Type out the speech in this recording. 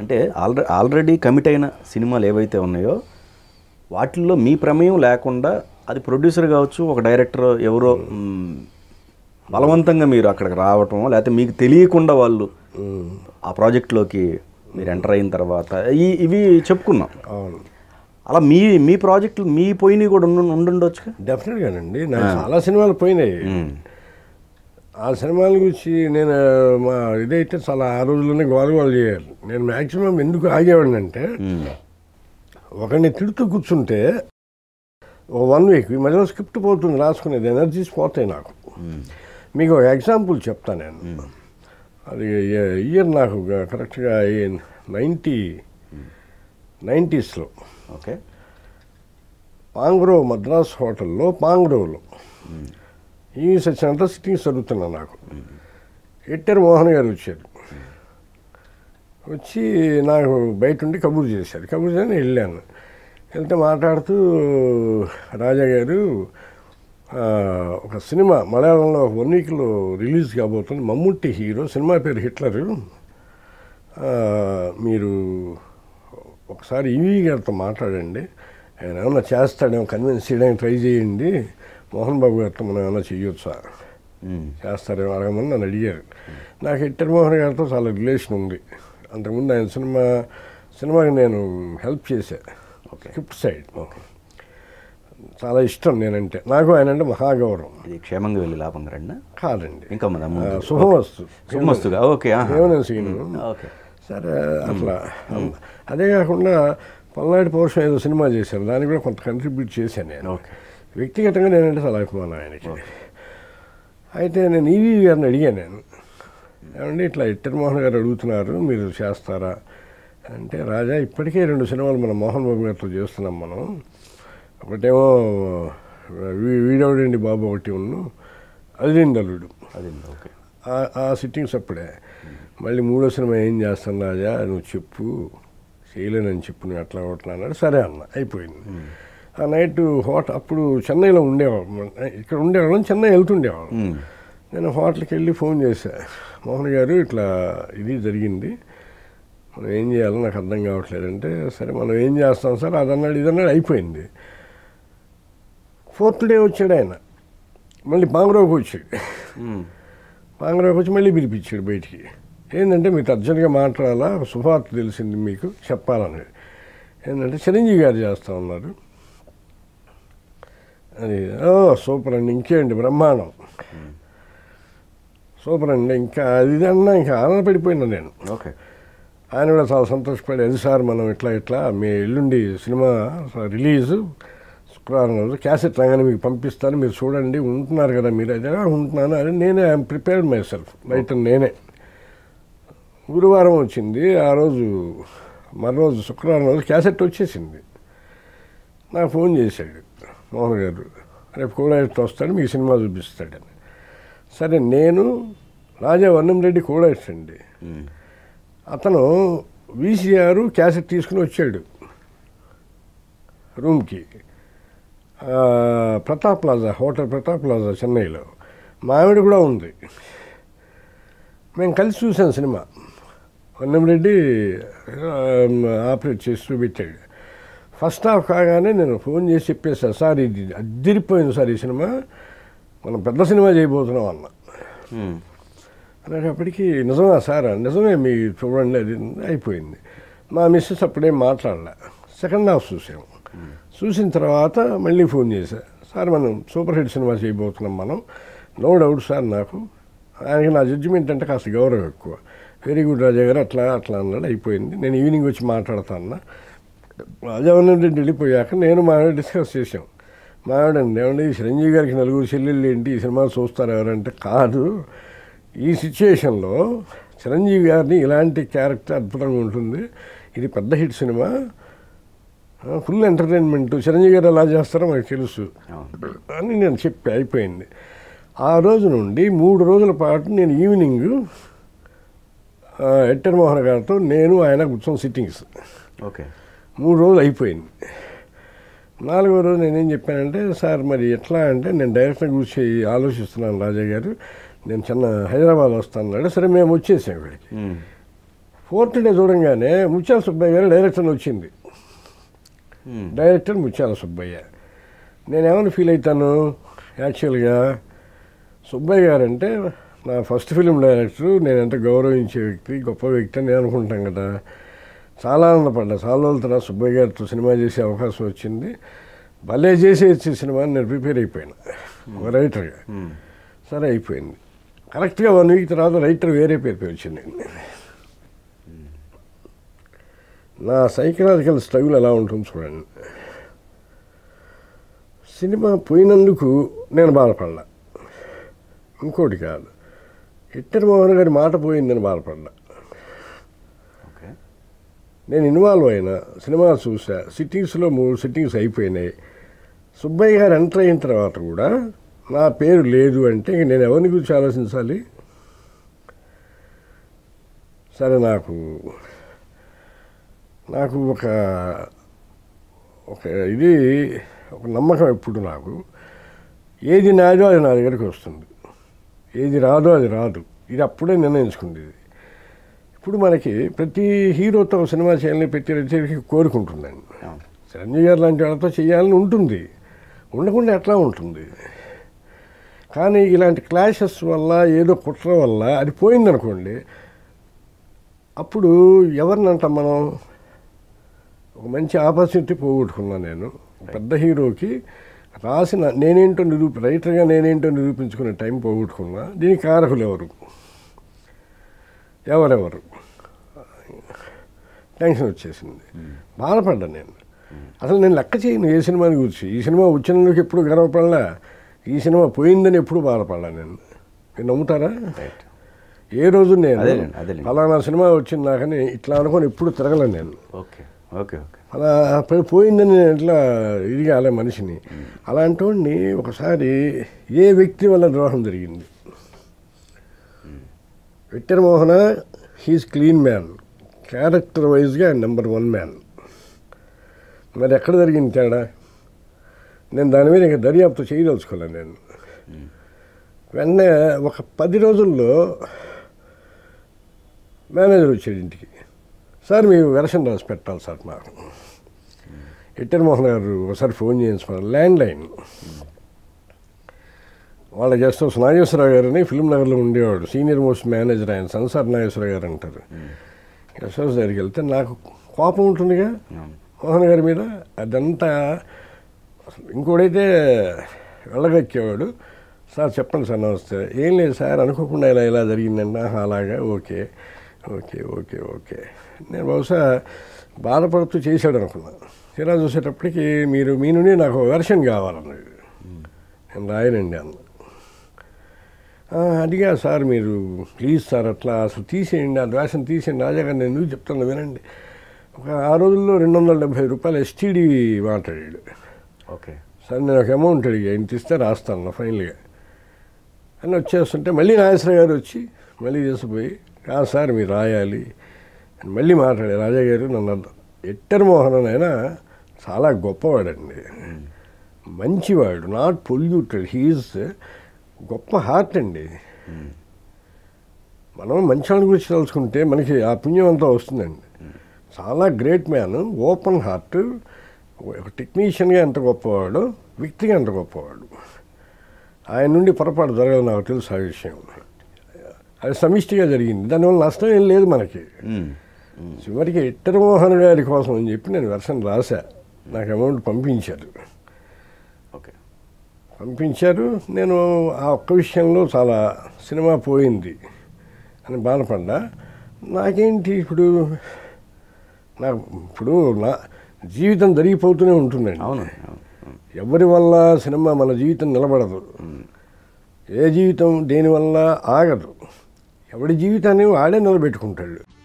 అంటే already already commit అయిన సినిమాలు ఏవైతే ఉన్నాయో వాటిల్లో మీ ప్రమేయం లేకుండా అది ప్రొడ్యూసర్ కావచ్చు ఒక డైరెక్టర్ ఎవరో మ్, బలవంతంగా మీరు అక్కడికి రావటం లేకపోతే మీకు తెలియకుండా వాళ్ళు ఆ ప్రాజెక్ట్లోకి మీరు ఎంటర్ అయిన తర్వాత ఈ ఇవి చెప్పుకున్నాం అవును అలా మీ మీ ప్రాజెక్టులు మీ పోయినవి కూడా ఉండు ఉండుండొచ్చు డెఫినెట్గానండి నాకు చాలా సినిమాలు పోయినాయి ఆ సినిమాల గురించి నేను మా ఇదైతే చాలా ఆ రోజుల్లోనే గోల గోల చేయాలి నేను మ్యాక్సిమం ఎందుకు ఆగేవాడిని అంటే ఒకరిని తిడుతూ కూర్చుంటే ఒక వన్ వీక్ ఈ మధ్యలో స్క్రిప్ట్ పోతుంది రాసుకునేది ఎనర్జీస్ పోతాయి నాకు మీకు ఒక ఎగ్జాంపుల్ చెప్తాను నేను అది ఇయర్ నాకు కరెక్ట్గా నైంటీ నైంటీస్లో ఓకే పాంగ్రోవ్ మద్రాస్ హోటల్లో పాంగ్రోవ్లో ఈ సత్యనంత సిట్టింగ్స్ జరుగుతున్నా నాకు ఎట్టర్ మోహన్ గారు వచ్చారు వచ్చి నాకు బయట ఉండి కబుర్ చేశారు కబుర్ చేసి వెళ్ళాను వెళ్తే మాట్లాడుతూ రాజా గారు ఆ, ఒక సినిమా మలయాళంలో ఒక వన్ వీక్లో రిలీజ్ కాబోతుంది మమ్ముట్టి హీరో సినిమా పేరు హిట్లరు ఆ, మీరు ఒకసారి ఈవీ గారితో మాట్లాడండి ఆయన ఏమన్నా చేస్తాడేమో కన్విన్స్ చేయడానికి ట్రై చేయండి మోహన్ బాబు గారితో మనం ఏమన్నా చేయొచ్చా చేస్తారేమో అడగమని నన్ను అడిగారు నాకు హిట్టర్ మోహన్ గారితో చాలా రిలేషన్ ఉంది అంతకుముందు ఆయన సినిమా సినిమాకి నేను హెల్ప్ చేశా ఓకే స్క్రిప్ట్ సైడ్ చాలా ఇష్టం నేనంటే నాకు ఆయన అంటే మహాగౌరవం ఇది క్షేమంగా వెళ్ళి లాభంగా రండి కాదండి ఇంకా మన ఆ, ముందు. శుభమస్తు శుభమస్తుగా ఓకే ఆహా. ఏమన్నా సీను ఓకే సరే అట్లా అదే కాకుండా పల్నాటి పౌరుషం ఏదో సినిమా చేశాను దానికి కూడా కొంత కంట్రిబ్యూట్ చేశాను నేను ఓకే వ్యక్తిగతంగా నేనంటే చాలా అభిమానం ఆయనకి అయితే నేను ఈవీ గారిని అడిగాను నేను ఏమండి ఇట్లా ఇట్టర్ మోహన్ గారు అడుగుతున్నారు మీరు చేస్తారా అంటే రాజా ఇప్పటికే రెండు సినిమాలు మన మోహన్ బాబు గారితో చేస్తున్నాం మనం ఒకటేమో వీ- వీడవడండి బాబు ఒకటి ఉన్ను అల్లుడు అది ఓకే ఆ- ఆ సిట్టింగ్స్ అప్పుడే మళ్ళీ మూడో సినిమా ఏం చేస్తాను రాజా నువ్వు చెప్పు చేయలేనని చెప్పు నువ్వు అట్లా ఒకట్లా అన్నాడు సరే అన్న అయిపోయింది ఆ నైట్ హోటల్ అప్పుడు చెన్నైలో ఉండేవాళ్ళం ఇక్కడ ఉండేవాళ్ళం చెన్నై వెళ్తుండేవాళ్ళం మ్మ్. నేను హోటల్కి వెళ్ళి ఫోన్ చేశా మోహన్ గారు ఇట్లా ఇది జరిగింది మనం ఏం చేయాలో నాకు అర్థం కావట్లేదు అంటే సరే మనం ఏం చేస్తాం సార్ అదన్నాడు ఇదన్నాడు అయిపోయింది ఫోర్త్ డే వచ్చాడు ఆయన మళ్ళీ పాంగ్రోకి వచ్చాడు మ్మ్. పాంగ్రాకి వచ్చి మళ్ళీ పిలిపించాడు బయటికి ఏంటంటే మీకు అర్జెంట్గా మాట్లాడాలా శుభార్త తెలిసింది మీకు చెప్పాలని ఏంటంటే చిరంజీవి గారు చేస్తా ఉన్నారు అది ఓ సూపర్ అండి ఇంకేంటి బ్రహ్మాండం సూపర్ అండి ఇంకా అది ఇది అన్నా ఇంకా ఆనందపడిపోయినా నేను ఓకే ఆయన కూడా చాలా సంతోషపడి అది సార్ మనం ఇట్లా ఇట్లా మీ ఎల్లుండి సినిమా రిలీజ్ శుక్రవారం రోజు క్యాసెట్ రాగానే మీకు పంపిస్తాను మీరు చూడండి ఉంటున్నారు కదా మీరు అదే ఉంటున్నాను అని నేనే I'm prepared myself right నేనే గురువారం వచ్చింది ఆ రోజు మరోజు శుక్రవారం రోజు క్యాసెట్ వచ్చేసింది నాకు ఫోన్ చేశాడు మోహన్ గారు రేపు కూడా వస్తాడు మీకు సినిమా చూపిస్తాడని సరే నేను రాజా వర్ణం రెడ్డి కూడా అండి మ్మ్. అతను వీసీఆర్ క్యాసెట్ తీసుకుని వచ్చాడు రూమ్కి ఆ, Pratap Plaza hotel Pratap Plaza చెన్నైలో మా ఆవిడ కూడా ఉంది మేము కలిసి చూసాం సినిమా రెడ్డి ఆపరేట్ చేసి చూపించాడు ఫస్ట్ హాఫ్ కాగానే నేను ఫోన్ చేసి చెప్పేసా సార్ ఇది అద్దరిపోయింది సార్ ఈ సినిమా మనం పెద్ద సినిమా చేయబోతున్నాం అన్న మ్మ్. అనేటప్పటికీ నిజమా సార్ నిజమే మీ చూడండి అది అయిపోయింది మా మిస్సెస్ అప్పుడేం మాట్లాడలే సెకండ్ హాఫ్ చూసాము చూసిన తర్వాత మళ్ళీ ఫోన్ చేశా సార్ మనం సూపర్ హిట్ సినిమా చేయబోతున్నాం మనం నో డౌట్ సార్ నాకు ఆయనకి నా జడ్జిమెంట్ అంటే కాస్త గౌరవం ఎక్కువ వెరీ గుడ్ రాజా గారు అట్లా అట్లా అన్నాడు అయిపోయింది నేను ఈవినింగ్ వచ్చి మాట్లాడతాను రాజావరం రెడ్డి వెళ్ళిపోయాక నేను మా ఆవిడ డిస్కస్ చేసాం మా ఆవిడ ఏమండి చిరంజీవి గారికి నలుగురు చెల్లెళ్ళు ఏంటి ఈ సినిమా చూస్తారు ఎవరంటే కాదు ఈ సిచ్యుయేషన్లో చిరంజీవి గారిని ఇలాంటి క్యారెక్టర్ అద్భుతంగా ఉంటుంది ఇది పెద్ద హిట్ సినిమా ఫుల్ ఎంటర్టైన్మెంట్ చిరంజీవి గారు ఎలా చేస్తారో మనకు తెలుసు అవును. అని నేను చెప్పి అయిపోయింది ఆ రోజు నుండి మూడు రోజుల పాటు నేను ఈవినింగ్ ఆ, ఎట్టర్ మోహన్ గారితో నేను ఆయన కూర్చొని సిట్టింగ్స్ ఓకే మూడు రోజులు అయిపోయింది నాలుగో రోజు నేనేం చెప్పానంటే సార్ మరి ఎట్లా అంటే నేను డైరెక్టర్ గురించి ఆలోచిస్తున్నాను రాజా గారు నేను చిన్న హైదరాబాద్ వస్తాను అన్నాడు సరే మేము వచ్చేసాం ఇక్కడికి మ్మ్. ఫోర్త్ డే చూడంగానే ముత్యాల సుబ్బయ్య గారు డైరెక్టర్ వచ్చింది మ్మ్. డైరెక్టర్ ముత్యాల సుబ్బయ్య నేనేమైనా ఫీల్ అవుతాను యాక్చువల్గా సుబ్బయ్య గారు అంటే నా ఫస్ట్ ఫిలిం డైరెక్టర్ నేను ఎంత గౌరవించే వ్యక్తి గొప్ప వ్యక్తి అని నేను అనుకుంటాం కదా చాలా ఆనందపడ్డా చాలా రోజుల తర్వాత సుబ్బయ్య గారితో సినిమా చేసే అవకాశం వచ్చింది భలే చేసే వచ్చే సినిమాని నేను ప్రిపేర్ అయిపోయాను ఒక రైటర్గా మ్మ్. సరే అయిపోయింది కరెక్ట్గా వన్ వీక్ తర్వాత రైటర్ వేరే పేరు పేరు వచ్చింది నా సైకలాజికల్ స్ట్రగుల్ ఎలా ఉంటుంది చూడండి సినిమా పోయినందుకు నేను బాధపడలా ఇంకోటి కాదు హిట్టర్ మోహన్ గారి మాట పోయిందని బాధపడ్డా ఓకే నేను ఇన్వాల్వ్ అయినా సినిమా చూసా సిట్టింగ్స్లో మూడు సిట్టింగ్స్ అయిపోయినాయి సుబ్బయ్య గారు ఎంటర్ అయిన తర్వాత కూడా నా పేరు లేదు అంటే ఇంక నేను ఎవరిని గురించి ఆలోచించాలి సరే నాకు నాకు ఒక ఒక ఇది ఒక నమ్మకం ఎప్పుడు నాకు ఏది నాదో అది నా దగ్గరికి వస్తుంది ఏది రాదో అది రాదు ఇది అప్పుడే నిర్ణయించుకుండేది ఇప్పుడు మనకి ప్రతి హీరోతో ఒక సినిమా చేయాలని ప్రతి రచయితకి కోరుకుంటుందండి అవును. చిరంజీవి గారు లాంటి వాళ్ళతో చేయాలని ఉంటుంది ఉండకుండా ఎట్లా ఉంటుంది కానీ ఇలాంటి క్లాషెస్ వల్ల ఏదో కుట్ర వల్ల అది పోయిందనుకోండి అప్పుడు ఎవరిని అంటాం మనం ఒక మంచి ఆపర్చునిటీ పోగొట్టుకున్నాను నేను ఒక పెద్ద హీరోకి రాసిన నేనేంటో నిరూపి రైటర్గా నేనేంటో నిరూపించుకునే టైం పోగొట్టుకున్నా దీనికి కారకులు ఎవరు ఎవరెవరు టెన్షన్ వచ్చేసింది బాధపడ్డా నేను అసలు నేను లెక్క చేయను ఏ సినిమాని గురించి ఈ సినిమా వచ్చినందుకు ఎప్పుడు గర్వపడలా ఈ సినిమా పోయిందని ఎప్పుడు బాధపడలా నేను మీరు నమ్ముతారా రైట్ ఏ రోజు నేను అదేలేండి, అదేలేండి. ఫలానా సినిమా వచ్చింది నాకని ఇట్లా అనుకొని ఎప్పుడు తిరగలను నేను ఓకే ఓకే ఓకే అలా పోయి- పోయిందని నేను ఎట్లా ఇది కాలే మనిషిని అలాంటి వాడిని ఒకసారి ఏ వ్యక్తి వల్ల ద్రోహం జరిగింది Victor Mohana he's clean man character వైజ్గా నెంబర్ వన్ మ్యాన్ మరి ఎక్కడ జరిగింది తేడా నేను దాని మీద ఇంకా దర్యాప్తు చేయదలుచుకోలేను నేను వెంటనే ఒక పది రోజుల్లో మేనేజర్ వచ్చాడు ఇంటికి సార్ మీ వెర్షన్ రాసి పెట్టాలి సార్ మాకు ఎట్టర్ మోహన్ గారు ఒకసారి ఫోన్ చేయించుకున్నారు ల్యాండ్ లైన్ వాళ్ళ గెస్ట్ హౌస్ నాగేశ్వరరావు గారని ఫిల్మ్ నగర్లో ఉండేవాడు సీనియర్ మోస్ట్ మేనేజర్ ఆయన సంసార్ నాగేశ్వరరావు గారు అంటారు గెస్ట్ హౌస్ దగ్గరికి వెళ్తే నాకు కోపం ఉంటుందిగా అవును. మోహన్ గారి మీద అదంతా అసలు ఇంకోడైతే వెళ్ళగక్కేవాడు సార్ చెప్పండి సార్ నమస్తే ఏం లేదు సార్ అనుకోకుండా ఇలా ఇలా జరిగిందండి ఆహా, అలాగా ఓకే ఓకే ఓకే ఓకే నేను బహుశా బాధపడుతూ చేశాడు అనుకున్నా తీరా చూసేటప్పటికి మీరు మీ నుండి నాకు వెర్షన్ కావాలన్నాడు నేను రాయనండి అన్న "ఆ, అడిగా సార్ మీరు ప్లీజ్ సార్ అట్లా అసలు తీసేయండి ఆ ద్వేషం తీసేయండి రాజా గారు నేను ఎందుకు చెప్తాను వినండి ఒక ఆ రోజుల్లో రెండు వందల డెబ్భై రూపాయలు ఎస్టీడీ మాట్లాడాడు ఓకే సరే నేను ఒక అమౌంట్ అడిగా ఇంత ఇస్తే రాస్తాను ఫైనల్గా అని వచ్చేస్తుంటే మళ్ళీ నాగేశ్వర గారు వచ్చి మళ్ళీ చేసిపోయి కాదు సార్ మీరు రాయాలి అని మళ్ళీ మాట్లాడే రాజా గారు నన్ను ఎట్టర్ మోహన్ అయినా చాలా గొప్పవాడండి మంచివాడు నాట్ పొల్యూటెడ్ హీఈస్ గొప్ప హార్ట్ అండి మనం మంచి వాళ్ళ గురించి తలుచుకుంటే మనకి ఆ పుణ్యం అంతా వస్తుందండి చాలా గ్రేట్ మ్యాన్ ఓపెన్ హార్ట్ ఒక టెక్నీషియన్గా ఎంత గొప్పవాడు వ్యక్తిగా ఎంత గొప్పవాడు ఆయన నుండి పొరపాటు జరగదు నాకు తెలుసు ఆ విషయం అది సమిష్టిగా జరిగింది దానివల్ల నష్టం ఏం లేదు మనకి మ్మ్. చివరికి ఇట్టర్ మోహన్ గారి కోసం అని చెప్పి నేను వెర్షన్ రాశా నాకు అమౌంట్ పంపించారు ఓకే పంపించారు నేను ఆ ఒక్క విషయంలో చాలా సినిమా పోయింది అని బాధపడ్డా నాకేంటి ఇప్పుడు నాకు ఇప్పుడు నా జీవితం జరిగిపోతూనే ఉంటుందండి అవును అవును అవును. ఎవరి వల్ల సినిమా మన జీవితం నిలబడదు ఏ జీవితం దేనివల్ల ఆగదు ఎవడి జీవితాన్ని వాడే నిలబెట్టుకుంటాడు